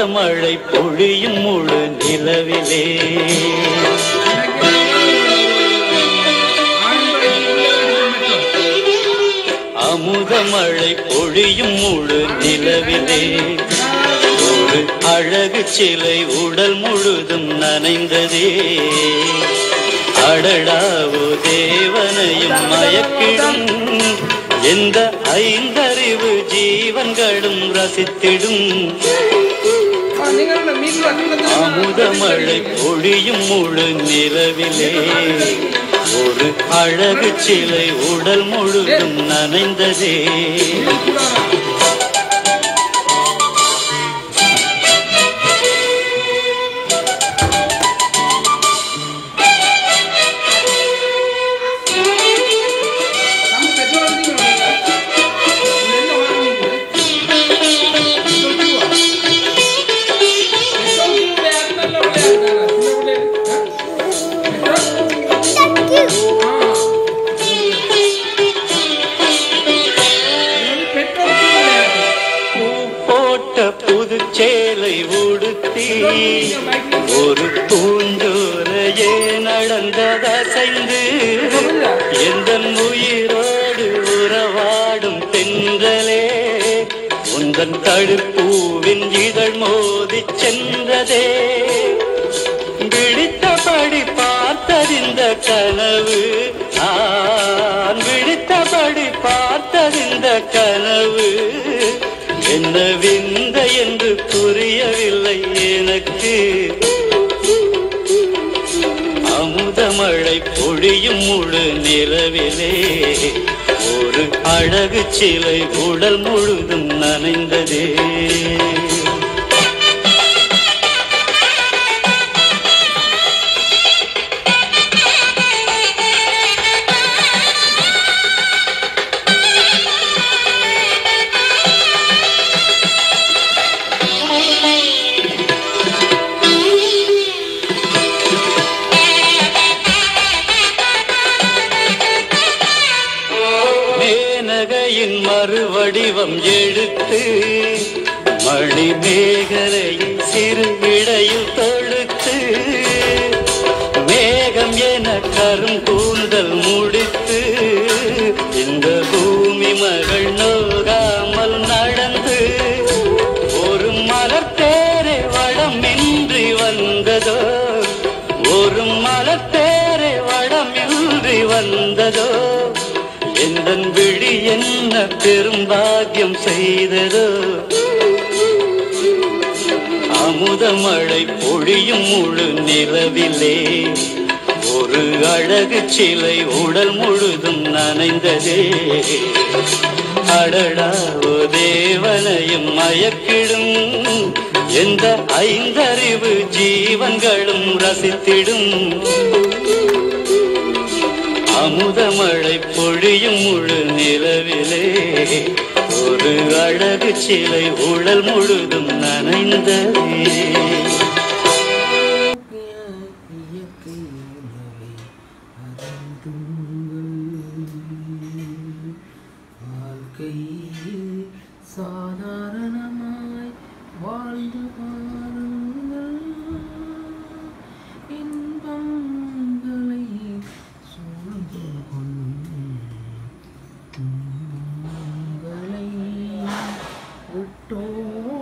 மழை பொழியும் முழு நிலவிலே அமுத மழை பொழியும் முழு நிலவிலே ஒரு அழகு சிலை உடல் முழுதும் நனைந்ததே அடடாவோ தேவனையும் மயக்கிடும் எந்த ஐந்தறிவு ஜீவன்களும் ரசித்திடும் அமுத மழை பொழியும் முழு நிலவிலே ஒரு அழகு சிலை உடல் முழுதும் நனைந்ததே பூ போட்ட புது சேலை உடுத்தி ஒரு பூஞ்சோரையே நடந்ததசைந்து எந்த உயிரோடு உறவாடும் தென்றலே உந்தன் தடுப்பூவின் இதழ் மோதிச் சென்றதே விழித்தபடி பார்த்ததிந்த கனவு நான் விழித்தபடி பார்த்ததிந்த கனவு என்ன விந்த என்று புரியவில்லை எனக்கு அமுதமழை பொழியும் முழு நிலவிலே ஒரு அழகு சிலை உடல் முழுதும் நனைந்ததே மேனகையின் மறுவடிவம் எடுத்து மணி மேகலையின் சிறு இடையில் தொடுத்து மேகம் என கரும் கூந்தல் முடித்து இந்த பூமி மகள் நோகாமல் நடந்து ஒரு மலர்த்தேரை வடமின்றி வந்ததோ ஒரு மலர்த்தேரை வடமின்றி வந்ததோ எந்தன் விழி என்ன பெரும்பாக்கியம் செய்ததோ அமுதமழை பொழியும் முழு நிலவிலே ஒரு அழகு சிலை உடல் முழுதும் நனைந்ததே அடடா ஓ தேவனையும் மயக்கிடும் எந்த ஐந்தறிவு ஜீவன்களும் ரசித்திடும் அமுதமழை பொழியும் முழு நிலவிலே ஒரு அழகு சிலை உடல் முழுதும் நனைந்ததே இயற்கை உணவை அருந்துங்கள் வாழ்க்கையில் சாதாரணமாய் வாழ்ந்து பாருங்கள் இன்பங்களை சூழ்ந்து கொள்ளும் துன்பங்களை விட்டோடுங்கள்